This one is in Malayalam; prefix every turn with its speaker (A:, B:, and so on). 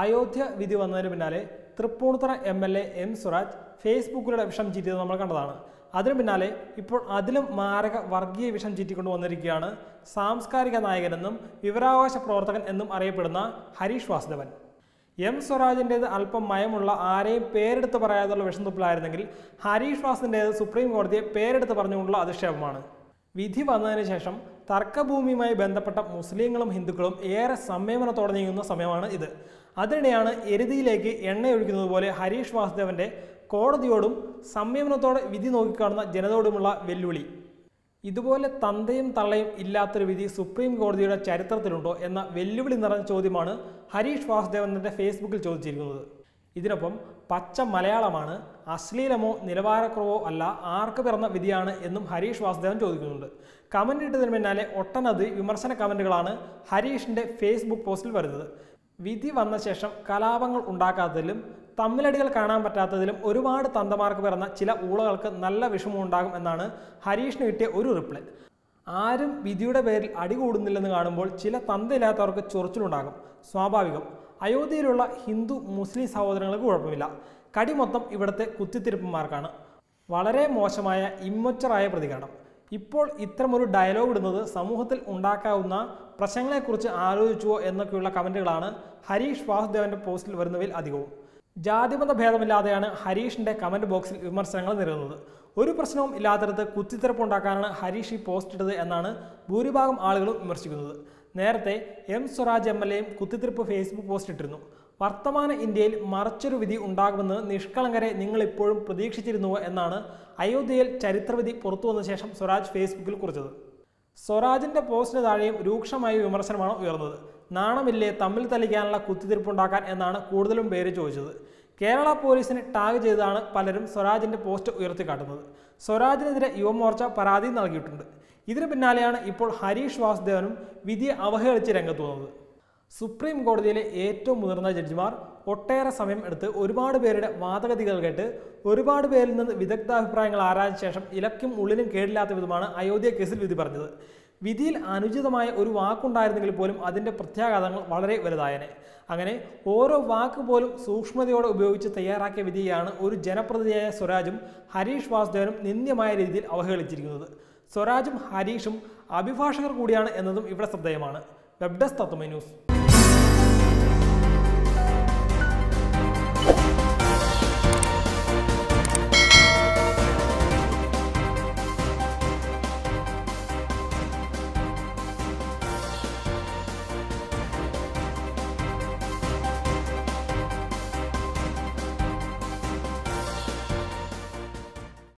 A: അയോധ്യ വിധി വന്നതിന് പിന്നാലെ Thrippunithura M L A M Swaraj ഫേസ്ബുക്കിലൂടെ വിഷം ചീറ്റിയത് നമ്മൾ കണ്ടതാണ് അതിനു പിന്നാലെ ഇപ്പോൾ അതിലും മാരക വർഗീയ വിഷം ചീറ്റിക്കൊണ്ട് വന്നിരിക്കുകയാണ് സാംസ്കാരിക നായകനെന്നും വിവരാവകാശ പ്രവർത്തകൻ എന്നും അറിയപ്പെടുന്ന ഹരീഷ് വാസുദേവൻ എം സ്വരാജിൻ്റേത് അല്പം മയമുള്ള ആരെയും പേരെടുത്ത് പറയാതുള്ള വിഷംതുപ്പിലായിരുന്നെങ്കിൽ ഹരീഷ് വാസിൻ്റേത് സുപ്രീം കോടതിയെ പേരെടുത്ത് പറഞ്ഞുകൊണ്ടുള്ള അധിക്ഷേപമാണ് വിധി വന്നതിന് ശേഷം തർക്കഭൂമിയുമായി ബന്ധപ്പെട്ട മുസ്ലിങ്ങളും ഹിന്ദുക്കളും ഏറെ സംയമനത്തോടെ നീങ്ങുന്ന സമയമാണ് ഇത് അതിനിടെയാണ് എരുതിയിലേക്ക് എണ്ണയൊഴിക്കുന്നത് പോലെ ഹരീഷ് വാസുദേവന്റെ കോടതിയോടും സംയമനത്തോടെ വിധി നോക്കിക്കാണുന്ന ജനതയോടുമുള്ള വെല്ലുവിളി ഇതുപോലെ തന്തയും തള്ളയും ഇല്ലാത്തൊരു വിധി സുപ്രീം കോടതിയുടെ ചരിത്രത്തിലുണ്ടോ എന്ന വെല്ലുവിളി നിറഞ്ഞ ചോദ്യമാണ് ഹരീഷ് വാസുദേവൻ തന്റെ ഫേസ്ബുക്കിൽ ചോദിച്ചിരിക്കുന്നത് ഇതിനൊപ്പം പച്ച മലയാളമാണ് അശ്ലീലമോ നിലവാരക്കുറവോ അല്ല ആർക്ക് പിറന്ന വിധിയാണ് എന്നും ഹരീഷ് വാസുദേവൻ ചോദിക്കുന്നുണ്ട് കമന്റ് ഇട്ടതിന് പിന്നാലെ ഒട്ടനവധി വിമർശന കമന്റുകളാണ് ഹരീഷിന്റെ ഫേസ്ബുക്ക് പോസ്റ്റിൽ വരുന്നത് വിധി വന്ന ശേഷം കലാപങ്ങൾ ഉണ്ടാക്കാത്തതിലും തമ്മിലടികൾ കാണാൻ പറ്റാത്തതിലും ഒരുപാട് തന്തമാർക്ക് പിറന്ന ചില ഊളകൾക്ക് നല്ല വിഷമം ഉണ്ടാകും എന്നാണ് ഹരീഷിന് കിട്ടിയ ഒരു റിപ്ലൈ ആരും വിധിയുടെ പേരിൽ അടികൂടുന്നില്ലെന്ന് കാണുമ്പോൾ ചില തന്തയില്ലാത്തവർക്ക് ചൊറിച്ചിലുണ്ടാകും സ്വാഭാവികം അയോധ്യയിലുള്ള ഹിന്ദു മുസ്ലിം സഹോദരങ്ങൾക്ക് കുഴപ്പമില്ല കടി മൊത്തം ഇവിടുത്തെ കുത്തിത്തിരിപ്പന്മാർക്കാണ് വളരെ മോശമായ ഇമ്മൊച്ചറായ പ്രതികരണം ഇപ്പോൾ ഇത്തരമൊരു ഡയലോഗ് ഇടുന്നത് സമൂഹത്തിൽ ഉണ്ടാക്കാവുന്ന പ്രശ്നങ്ങളെക്കുറിച്ച് ആലോചിച്ചുവോ എന്നൊക്കെയുള്ള കമൻറ്റുകളാണ് ഹരീഷ് വാസുദേവന്റെ പോസ്റ്റിൽ വരുന്നവയിൽ അധികവും ജാതിമത ഭേദമില്ലാതെയാണ് ഹരീഷിന്റെ കമന്റ് ബോക്സിൽ വിമർശനങ്ങൾ നിരന്നത് ഒരു പ്രശ്നവും ഇല്ലാത്തടത്ത് കുത്തിത്തിരപ്പുണ്ടാക്കാനാണ് ഹരീഷ് ഈ പോസ്റ്റ് ഇട്ടത് എന്നാണ് ഭൂരിഭാഗം ആളുകളും വിമർശിക്കുന്നത് നേരത്തെ എം സ്വരാജ് എം എൽ എയും കുത്തിത്തിരിപ്പ് ഫേസ്ബുക്ക് പോസ്റ്റ് ഇട്ടിരുന്നു വർത്തമാന ഇന്ത്യയിൽ മറച്ചൊരു വിധി ഉണ്ടാകുമെന്ന് നിഷ്കളങ്കരെ നിങ്ങൾ ഇപ്പോഴും പ്രതീക്ഷിച്ചിരുന്നുവോ എന്നാണ് അയോധ്യയിൽ ചരിത്രവിധി പുറത്തു വന്ന ശേഷം സ്വരാജ് ഫേസ്ബുക്കിൽ കുറിച്ചത് സ്വരാജിന്റെ പോസ്റ്റിന് താഴെയും രൂക്ഷമായ വിമർശനമാണ് ഉയർന്നത് നാണമില്ലേ തമ്മിൽ തല്ലിക്കാനുള്ള കുത്തിത്തിരിപ്പുണ്ടാക്കാൻ എന്നാണ് കൂടുതലും പേര് ചോദിച്ചത് കേരള പോലീസിനെ ടാഗ് ചെയ്താണ് പലരും സ്വരാജിന്റെ പോസ്റ്റ് ഉയർത്തിക്കാട്ടുന്നത് സ്വരാജിനെതിരെ യുവമോർച്ച പരാതി നൽകിയിട്ടുണ്ട് ഇതിന് പിന്നാലെയാണ് ഇപ്പോൾ ഹരീഷ് വാസുദേവനും വിധിയെ അവഹേളിച്ച് രംഗത്ത് വന്നത് സുപ്രീം കോടതിയിലെ ഏറ്റവും മുതിർന്ന ജഡ്ജിമാർ ഒട്ടേറെ സമയം എടുത്ത് ഒരുപാട് പേരുടെ വാദഗതികൾ കേട്ട് ഒരുപാട് പേരിൽ നിന്ന് വിദഗ്ധാഭിപ്രായങ്ങൾ ആരാഞ്ഞ ശേഷം ഇലക്കും ഉള്ളിലും കേടില്ലാത്ത വിധമാണ് അയോധ്യ കേസിൽ വിധി പറഞ്ഞത് വിധിയിൽ അനുചിതമായ ഒരു വാക്കുണ്ടായിരുന്നെങ്കിൽ പോലും അതിൻ്റെ പ്രത്യാഘാതങ്ങൾ വളരെ വലുതായനെ അങ്ങനെ ഓരോ വാക്ക് പോലും സൂക്ഷ്മതയോടെ ഉപയോഗിച്ച് തയ്യാറാക്കിയ വിധിയാണ് ഒരു ജനപ്രതിനിധിയായ സ്വരാജും ഹരീഷ് വാസുദേവനും നിന്ദ്യമായ രീതിയിൽ അവഹേളിച്ചിരിക്കുന്നത് സ്വരാജും ഹരീഷും അഭിഭാഷകർ കൂടിയാണ് എന്നതും ഇവിടെ ശ്രദ്ധേയമാണ് വെബ് ഡെസ്ക് തത്വമൈ ന്യൂസ്